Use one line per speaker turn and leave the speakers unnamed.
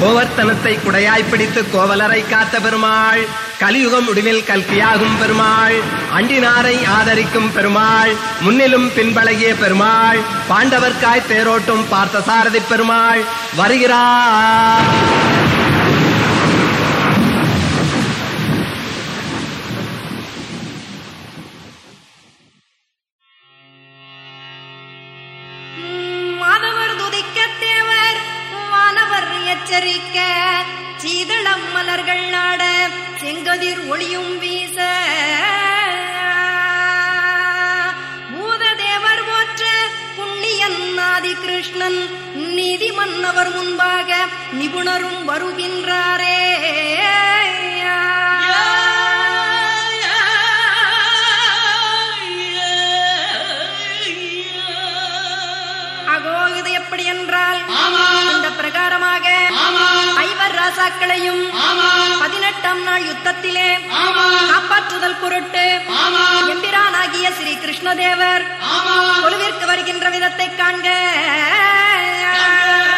கோவர்த்தனத்தை குடையாய் பிடித்து கோவலரை காத்த பெருமாள் கலியுகம் முடிவில் கல்கியாகும் பெருமாள் அண்டினாரை ஆதரிக்கும் பெருமாள் முன்னிலும் பின்பழகிய பெருமாள் பாண்டவர்க்காய் தேரோட்டும் பார்த்தசாரதி பெருமாள் வருகிறார்
மாதவர் துதிக்க தேவர் வானவர் எச்சரிக்க சீதளம் மலர்கள் நாட செங்கதிர் ஒளியும் வீச பூததேவர் போற்ற புண்ணியன் ஆதி கிருஷ்ணன் நீதி மன்னவர் முன்பாக நிபுணரும் வருகின்றாரே அகோ இது எப்படி என்றால் அந்த பிரகாரமாக ஐவர் ராசாக்களையும் பதினெட்டாம் நாள் யுத்தத்திலே காப்பாற்றுதல் பொருட்டு எம்பிரானாகிய ஸ்ரீ கிருஷ்ணதேவர் கொலுவிற்கு வருகின்ற விதத்தை காண்க